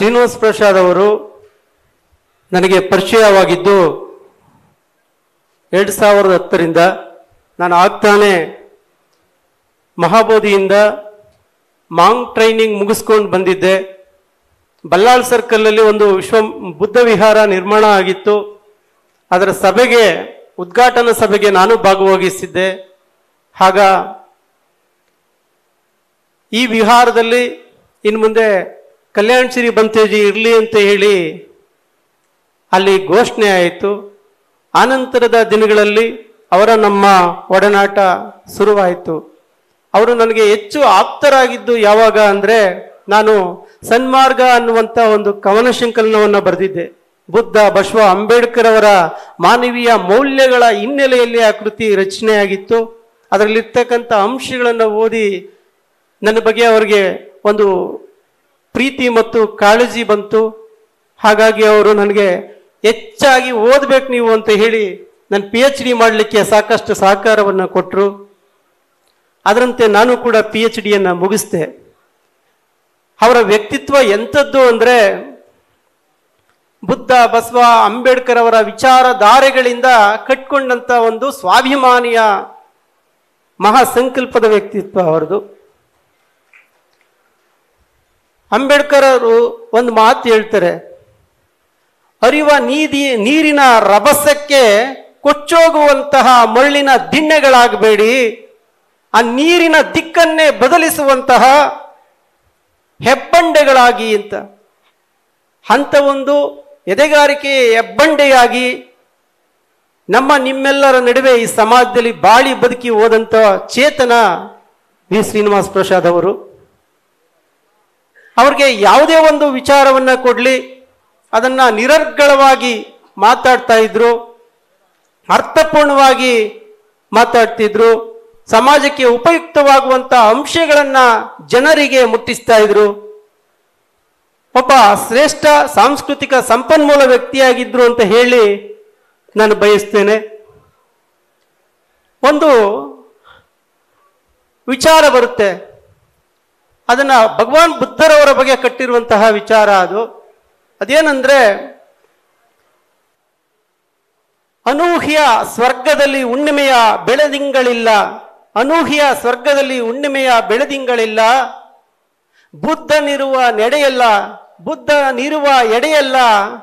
ಶ್ರೀನಿವಾಸ್ ಪ್ರಸಾದ್ ಅವರು ನನಗೆ ಪರಿಚಯವಾಗಿದ್ದು ಎರಡು ಸಾವಿರದ ಹತ್ತರಿಂದ ನಾನು ಆಗ್ತಾನೆ ಮಹಾಬೋಧಿಯಿಂದ ಮಾಂಗ್ ಟ್ರೈನಿಂಗ್ ಮುಗಿಸ್ಕೊಂಡು ಬಂದಿದ್ದೆ ಬಲ್ಲಾಳ್ ಸರ್ಕಲಲ್ಲಿ ಒಂದು ವಿಶ್ವ ಬುದ್ಧ ವಿಹಾರ ನಿರ್ಮಾಣ ಆಗಿತ್ತು ಅದರ ಸಭೆಗೆ ಉದ್ಘಾಟನಾ ಸಭೆಗೆ ನಾನು ಭಾಗವಹಿಸಿದ್ದೆ ಆಗ ಈ ವಿಹಾರದಲ್ಲಿ ಇನ್ನು ಮುಂದೆ ಕಲ್ಯಾಣ ಶ್ರೀ ಬಂತೇಜಿ ಇರಲಿ ಅಂತ ಹೇಳಿ ಅಲ್ಲಿ ಘೋಷಣೆ ಆಯಿತು ಆನಂತರದ ದಿನಗಳಲ್ಲಿ ಅವರ ನಮ್ಮ ಒಡನಾಟ ಶುರುವಾಯಿತು ಅವರು ನನಗೆ ಹೆಚ್ಚು ಆಪ್ತರಾಗಿದ್ದು ಯಾವಾಗ ಅಂದರೆ ನಾನು ಸನ್ಮಾರ್ಗ ಅನ್ನುವಂಥ ಒಂದು ಕವನ ಸಂಕಲನವನ್ನು ಬರೆದಿದ್ದೆ ಬುದ್ಧ ಬಸವ ಅಂಬೇಡ್ಕರ್ ಅವರ ಮಾನವೀಯ ಮೌಲ್ಯಗಳ ಹಿನ್ನೆಲೆಯಲ್ಲಿ ಆ ಕೃತಿ ರಚನೆಯಾಗಿತ್ತು ಅದರಲ್ಲಿರ್ತಕ್ಕಂಥ ಅಂಶಗಳನ್ನು ಓದಿ ನನ್ನ ಬಗ್ಗೆ ಅವರಿಗೆ ಒಂದು ಪ್ರೀತಿ ಮತ್ತು ಕಾಳಜಿ ಬಂತು ಹಾಗಾಗಿ ಅವರು ನನಗೆ ಹೆಚ್ಚಾಗಿ ಓದಬೇಕು ನೀವು ಅಂತ ಹೇಳಿ ನಾನು ಪಿ ಎಚ್ ಡಿ ಮಾಡಲಿಕ್ಕೆ ಸಾಕಷ್ಟು ಸಹಕಾರವನ್ನು ಕೊಟ್ಟರು ಅದರಂತೆ ನಾನು ಕೂಡ ಪಿ ಎಚ್ ಡಿಯನ್ನು ಮುಗಿಸ್ದೆ ಅವರ ವ್ಯಕ್ತಿತ್ವ ಎಂಥದ್ದು ಅಂದರೆ ಬುದ್ಧ ಬಸವ ಅಂಬೇಡ್ಕರ್ ಅವರ ವಿಚಾರಧಾರೆಗಳಿಂದ ಕಟ್ಕೊಂಡಂಥ ಒಂದು ಸ್ವಾಭಿಮಾನಿಯ ಮಹಾ ಸಂಕಲ್ಪದ ವ್ಯಕ್ತಿತ್ವ ಅವರದು ಅಂಬೇಡ್ಕರ್ ಅವರು ಒಂದು ಮಾತು ಹೇಳ್ತಾರೆ ಅರಿವ ನೀದಿ ನೀರಿನ ರಭಸಕ್ಕೆ ಕೊಚ್ಚೋಗುವಂತಹ ಮರಳಿನ ದಿಣ್ಣೆಗಳಾಗಬೇಡಿ ಆ ನೀರಿನ ದಿಕ್ಕನ್ನೇ ಬದಲಿಸುವಂತಹ ಹೆಬ್ಬಂಡೆಗಳಾಗಿ ಅಂತ ಅಂತ ಒಂದು ಎದೆಗಾರಿಕೆ ಹೆಬ್ಬಂಡೆಯಾಗಿ ನಮ್ಮ ನಿಮ್ಮೆಲ್ಲರ ನಡುವೆ ಈ ಸಮಾಜದಲ್ಲಿ ಬಾಳಿ ಬದುಕಿ ಹೋದಂಥ ಚೇತನ ವಿ ಶ್ರೀನಿವಾಸ್ ಪ್ರಸಾದ್ ಅವರು ಅವ್ರಿಗೆ ಯಾವುದೇ ಒಂದು ವಿಚಾರವನ್ನ ಕೊಡಲಿ ಅದನ್ನ ನಿರರ್ಗಳವಾಗಿ ಮಾತಾಡ್ತಾ ಇದ್ರು ಅರ್ಥಪೂರ್ಣವಾಗಿ ಮಾತಾಡ್ತಿದ್ರು ಸಮಾಜಕ್ಕೆ ಉಪಯುಕ್ತವಾಗುವಂತ ಅಂಶಗಳನ್ನ ಜನರಿಗೆ ಮುಟ್ಟಿಸ್ತಾ ಇದ್ರು ಒಬ್ಬ ಶ್ರೇಷ್ಠ ಸಾಂಸ್ಕೃತಿಕ ಸಂಪನ್ಮೂಲ ವ್ಯಕ್ತಿಯಾಗಿದ್ರು ಅಂತ ಹೇಳಿ ನಾನು ಬಯಸ್ತೇನೆ ಒಂದು ವಿಚಾರ ಬರುತ್ತೆ ಅದನ್ನ ಭಗವಾನ್ ಬುದ್ಧರವರ ಬಗ್ಗೆ ಕಟ್ಟಿರುವಂತಹ ವಿಚಾರ ಅದು ಅದೇನಂದ್ರೆ ಅನೂಹ್ಯ ಸ್ವರ್ಗದಲ್ಲಿ ಹುಣ್ಣಿಮೆಯ ಬೆಳದಿಂಗಳಿಲ್ಲ ಅನೂಹ್ಯ ಸ್ವರ್ಗದಲ್ಲಿ ಹುಣ್ಣಿಮೆಯ ಬೆಳದಿಂಗಳಿಲ್ಲ ಬುದ್ಧನಿರುವ ನೆಡೆಯಲ್ಲ ಬುದ್ಧನಿರುವ ಎಡೆಯಲ್ಲ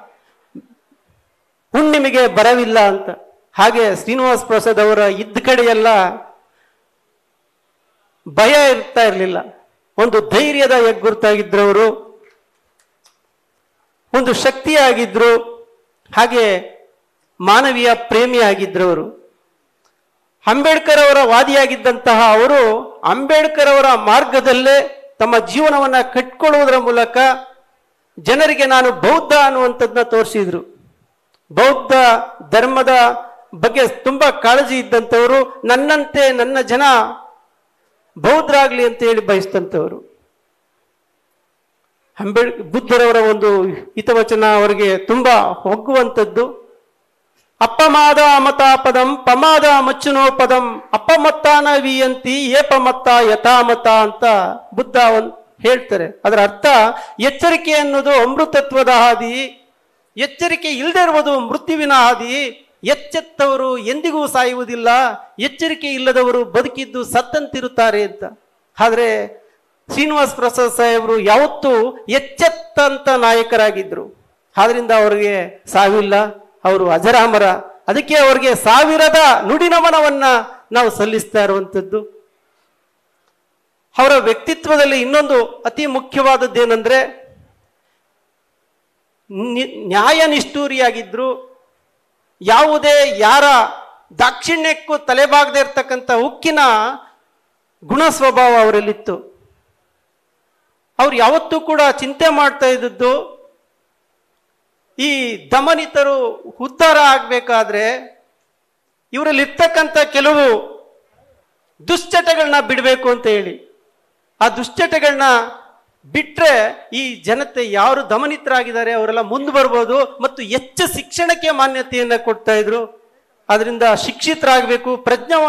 ಹುಣ್ಣಿಮೆಗೆ ಬರವಿಲ್ಲ ಅಂತ ಹಾಗೆ ಶ್ರೀನಿವಾಸ್ ಪ್ರಸಾದ್ ಅವರ ಇದ್ದ ಕಡೆಯೆಲ್ಲ ಭಯ ಇರ್ತಾ ಇರಲಿಲ್ಲ ಒಂದು ಧೈರ್ಯದ ಹೆಗ್ಗುರ್ತಾಗಿದ್ರು ಅವರು ಒಂದು ಶಕ್ತಿಯಾಗಿದ್ರು ಹಾಗೆ ಮಾನವೀಯ ಪ್ರೇಮಿಯಾಗಿದ್ರು ಅವರು ಅಂಬೇಡ್ಕರ್ ಅವರ ವಾದಿಯಾಗಿದ್ದಂತಹ ಅವರು ಅಂಬೇಡ್ಕರ್ ಅವರ ಮಾರ್ಗದಲ್ಲೇ ತಮ್ಮ ಜೀವನವನ್ನ ಕಟ್ಕೊಳ್ಳುವುದರ ಮೂಲಕ ಜನರಿಗೆ ನಾನು ಬೌದ್ಧ ಅನ್ನುವಂಥದ್ದನ್ನ ತೋರಿಸಿದ್ರು ಬೌದ್ಧ ಧರ್ಮದ ಬಗ್ಗೆ ತುಂಬಾ ಕಾಳಜಿ ಇದ್ದಂಥವರು ನನ್ನಂತೆ ನನ್ನ ಜನ ಬೌದ್ಧರಾಗ್ಲಿ ಅಂತ ಹೇಳಿ ಬಯಸ್ತಂಥವ್ರು ಅಂಬೇಡ್ ಬುದ್ಧರವರ ಒಂದು ಹಿತವಚನ ಅವರಿಗೆ ತುಂಬಾ ಒಗ್ಗುವಂಥದ್ದು ಅಪ್ಪಮಾದ ಅಮತಾಪದಂ ಪಮಾದ ಮಚ್ಚುನೋ ಪದಂ ಅಪಮತ್ತಾನ ವಿಯಂತಿ ಏಪಮತ್ತ ಯಥಾಮತ ಅಂತ ಬುದ್ಧ ಒಂದ್ ಹೇಳ್ತಾರೆ ಅದರ ಅರ್ಥ ಎಚ್ಚರಿಕೆ ಅನ್ನೋದು ಅಮೃತತ್ವದ ಹಾದಿ ಎಚ್ಚರಿಕೆ ಇಲ್ಲದೆ ಇರುವುದು ಮೃತ್ಯುವಿನ ಹಾದಿ ಎಚ್ಚೆತ್ತವರು ಎಂದಿಗೂ ಸಾಯುವುದಿಲ್ಲ ಎಚ್ಚರಿಕೆ ಇಲ್ಲದವರು ಬದುಕಿದ್ದು ಸತ್ತಂತಿರುತ್ತಾರೆ ಅಂತ ಆದ್ರೆ ಶ್ರೀನಿವಾಸ್ ಪ್ರಸಾದ್ ಸಾಹೇಬರು ಯಾವತ್ತೂ ಎಚ್ಚೆತ್ತಂತ ನಾಯಕರಾಗಿದ್ರು ಆದ್ರಿಂದ ಅವರಿಗೆ ಸಾವಿಲ್ಲ ಅವರು ಅಜರಾಮರ ಅದಕ್ಕೆ ಅವರಿಗೆ ಸಾವಿರದ ನುಡಿನಮನವನ್ನ ನಾವು ಸಲ್ಲಿಸ್ತಾ ಇರುವಂಥದ್ದು ಅವರ ವ್ಯಕ್ತಿತ್ವದಲ್ಲಿ ಇನ್ನೊಂದು ಅತಿ ಮುಖ್ಯವಾದದ್ದೇನೆಂದ್ರೆ ನಿ- ನ್ಯಾಯ ನಿಷ್ಠೂರಿಯಾಗಿದ್ರು ಯಾವುದೇ ಯಾರ ದಾಕ್ಷಿಣ್ಯಕ್ಕೂ ತಲೆಬಾಗದೆ ಇರ್ತಕ್ಕಂಥ ಉಕ್ಕಿನ ಗುಣ ಸ್ವಭಾವ ಅವರಲ್ಲಿತ್ತು ಅವ್ರು ಯಾವತ್ತೂ ಕೂಡ ಚಿಂತೆ ಮಾಡ್ತಾ ಇದ್ದದ್ದು ಈ ದಮನಿತರು ಉದ್ಧಾರ ಆಗ್ಬೇಕಾದ್ರೆ ಇವರಲ್ಲಿ ಇರ್ತಕ್ಕಂಥ ಕೆಲವು ದುಶ್ಚಟಗಳನ್ನ ಬಿಡಬೇಕು ಅಂತ ಹೇಳಿ ಆ ದುಶ್ಚಟಗಳನ್ನ ಬಿಟ್ರೆ ಈ ಜನತೆ ಯಾರು ದಮನಿತರಾಗಿದ್ದಾರೆ ಅವರೆಲ್ಲ ಮುಂದೆ ಬರ್ಬೋದು ಮತ್ತು ಹೆಚ್ಚು ಶಿಕ್ಷಣಕ್ಕೆ ಮಾನ್ಯತೆಯನ್ನ ಕೊಡ್ತಾ ಇದ್ರು ಅದರಿಂದ ಶಿಕ್ಷಿತರಾಗಬೇಕು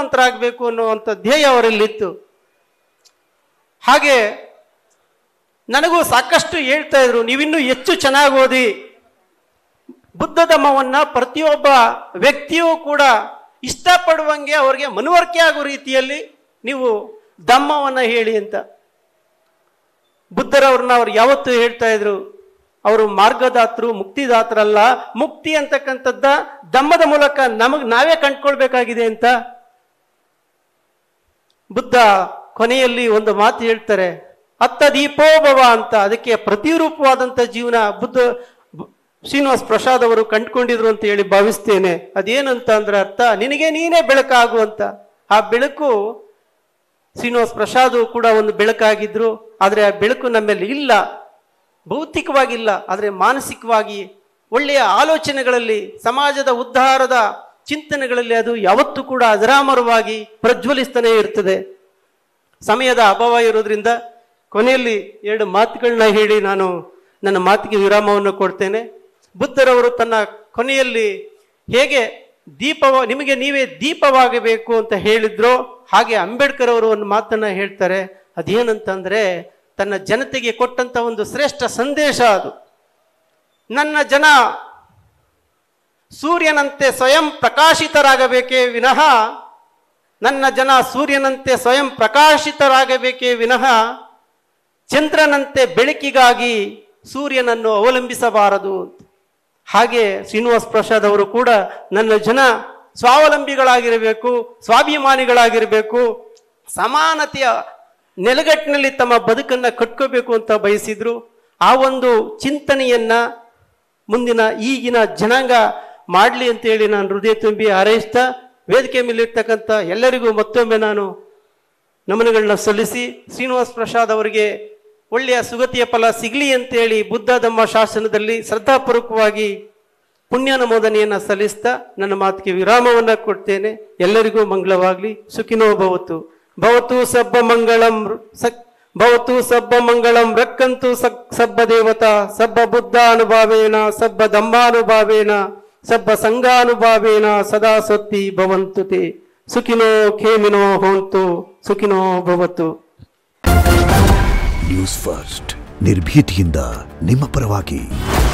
ಪ್ರಜ್ಞಾವಂತರಾಗಬೇಕು ಅನ್ನುವಂಥ ಧ್ಯೇಯ ಅವರಲ್ಲಿತ್ತು ಹಾಗೆ ನನಗೂ ಸಾಕಷ್ಟು ಹೇಳ್ತಾ ಇದ್ರು ನೀವಿನ್ನೂ ಹೆಚ್ಚು ಚೆನ್ನಾಗಿ ಓದಿ ಬುದ್ಧ ಧಮ್ಮವನ್ನ ಪ್ರತಿಯೊಬ್ಬ ವ್ಯಕ್ತಿಯೂ ಕೂಡ ಇಷ್ಟಪಡುವಂಗೆ ಅವ್ರಿಗೆ ಮನವರಿಕೆ ಆಗೋ ರೀತಿಯಲ್ಲಿ ನೀವು ಧಮ್ಮವನ್ನ ಹೇಳಿ ಅಂತ ಬುದ್ಧರವ್ರನ್ನ ಅವ್ರು ಯಾವತ್ತೂ ಹೇಳ್ತಾ ಇದ್ರು ಅವರು ಮಾರ್ಗದಾತರು ಮುಕ್ತಿದಾತರಲ್ಲ ಮುಕ್ತಿ ಅಂತಕ್ಕಂಥದ್ದ ಧಮ್ಮದ ಮೂಲಕ ನಮಗ್ ನಾವೇ ಕಂಡ್ಕೊಳ್ಬೇಕಾಗಿದೆ ಅಂತ ಬುದ್ಧ ಕೊನೆಯಲ್ಲಿ ಒಂದು ಮಾತು ಹೇಳ್ತಾರೆ ಅತ್ತ ದೀಪೋಭವ ಅಂತ ಅದಕ್ಕೆ ಪ್ರತಿರೂಪವಾದಂಥ ಜೀವನ ಬುದ್ಧ ಬು- ಶ್ರೀನಿವಾಸ್ ಪ್ರಸಾದ್ ಅವರು ಕಂಡುಕೊಂಡಿದ್ರು ಅಂತ ಹೇಳಿ ಭಾವಿಸ್ತೇನೆ ಅದೇನಂತ ಅಂದ್ರೆ ಅರ್ಥ ನಿನಗೆ ನೀನೇ ಬೆಳಕಾಗು ಅಂತ ಆ ಬೆಳಕು ಶ್ರೀನಿವಾಸ್ ಪ್ರಸಾದ್ ಕೂಡ ಒಂದು ಬೆಳಕಾಗಿದ್ರು ಆದರೆ ಆ ಬೆಳಕು ನಮ್ಮಲ್ಲಿ ಇಲ್ಲ ಭೌತಿಕವಾಗಿಲ್ಲ ಆದರೆ ಮಾನಸಿಕವಾಗಿ ಒಳ್ಳೆಯ ಆಲೋಚನೆಗಳಲ್ಲಿ ಸಮಾಜದ ಉದ್ಧಾರದ ಚಿಂತನೆಗಳಲ್ಲಿ ಅದು ಯಾವತ್ತೂ ಕೂಡ ಅಜರಾಮರವಾಗಿ ಪ್ರಜ್ವಲಿಸ್ತಾನೆ ಇರ್ತದೆ ಸಮಯದ ಅಭಾವ ಇರೋದ್ರಿಂದ ಕೊನೆಯಲ್ಲಿ ಎರಡು ಮಾತುಗಳನ್ನ ಹೇಳಿ ನಾನು ನನ್ನ ಮಾತಿಗೆ ವಿರಾಮವನ್ನು ಕೊಡ್ತೇನೆ ಬುದ್ಧರವರು ತನ್ನ ಕೊನೆಯಲ್ಲಿ ಹೇಗೆ ದೀಪವ ನಿಮಗೆ ನೀವೇ ದೀಪವಾಗಬೇಕು ಅಂತ ಹೇಳಿದ್ರೋ ಹಾಗೆ ಅಂಬೇಡ್ಕರ್ ಅವರು ಒಂದು ಮಾತನ್ನ ಹೇಳ್ತಾರೆ ಅದೇನಂತಂದ್ರೆ ತನ್ನ ಜನತೆಗೆ ಕೊಟ್ಟಂತ ಒಂದು ಶ್ರೇಷ್ಠ ಸಂದೇಶ ಅದು ನನ್ನ ಜನ ಸೂರ್ಯನಂತೆ ಸ್ವಯಂ ಪ್ರಕಾಶಿತರಾಗಬೇಕೇ ವಿನಃ ನನ್ನ ಜನ ಸೂರ್ಯನಂತೆ ಸ್ವಯಂ ಪ್ರಕಾಶಿತರಾಗಬೇಕೇ ವಿನಃ ಚಂದ್ರನಂತೆ ಬೆಳಕಿಗಾಗಿ ಸೂರ್ಯನನ್ನು ಅವಲಂಬಿಸಬಾರದು ಹಾಗೆ ಶ್ರೀನಿವಾಸ್ ಪ್ರಸಾದ್ ಅವರು ಕೂಡ ನನ್ನ ಜನ ಸ್ವಾವಲಂಬಿಗಳಾಗಿರಬೇಕು ಸ್ವಾಭಿಮಾನಿಗಳಾಗಿರಬೇಕು ಸಮಾನತೆಯ ನೆಲಗಟ್ಟಿನಲ್ಲಿ ತಮ್ಮ ಬದುಕನ್ನ ಕಟ್ಕೋಬೇಕು ಅಂತ ಬಯಸಿದ್ರು ಆ ಒಂದು ಚಿಂತನೆಯನ್ನ ಮುಂದಿನ ಈಗಿನ ಜನಾಂಗ ಮಾಡಲಿ ಅಂತೇಳಿ ನಾನು ಹೃದಯ ತುಂಬಿ ಹಾರೈಸ್ತಾ ವೇದಿಕೆ ಮೇಲಿರ್ತಕ್ಕಂಥ ಎಲ್ಲರಿಗೂ ಮತ್ತೊಮ್ಮೆ ನಾನು ನಮನಗಳನ್ನ ಸಲ್ಲಿಸಿ ಶ್ರೀನಿವಾಸ್ ಪ್ರಸಾದ್ ಅವರಿಗೆ ಒಳ್ಳೆಯ ಸುಗತಿಯ ಫಲ ಸಿಗಲಿ ಅಂತೇಳಿ ಬುದ್ಧ ಧಮ್ಮ ಶಾಸನದಲ್ಲಿ ಶ್ರದ್ಧಾಪೂರ್ವಕವಾಗಿ ಪುಣ್ಯಾನುಮೋದನೆಯನ್ನು ಸಲ್ಲಿಸ್ತಾ ನನ್ನ ಮಾತಿಗೆ ವಿರಾಮವನ್ನ ಕೊಡ್ತೇನೆ ಎಲ್ಲರಿಗೂ ಮಂಗಳವಾಗಲಿ ಸುಖಿನೋ ಭವತು ಭವತು ಸಬ್ಬ ಮಂಗಳಂ ಸಕ್ ಭವತು ಸಬ್ಬ ಮಂಗಳಂ ರಕ್ಕಂತು ಸಕ್ ಸಬ್ಬ ದೇವತಾ ಸಬ್ಬ ಬುದ್ಧಾನುಭಾವೇನ ಸಬ್ಬ ಧಮ್ಮಾನುಭಾವೇನ ಸಬ್ಬ ಸಂಘಾನುಭಾವೇನ ಸದಾ ಸತ್ತಿ ಭವಂತು ತೇ ಸುಖಿನೋ ಖೇಮಿನೋ ಹೋಂತು ಸುಖಿನೋ ಭವತು ನ್ಯೂಸ್ ಫಸ್ಟ್ ನಿರ್ಭೀತಿಯಿಂದ ನಿಮ್ಮ ಪರವಾಗಿ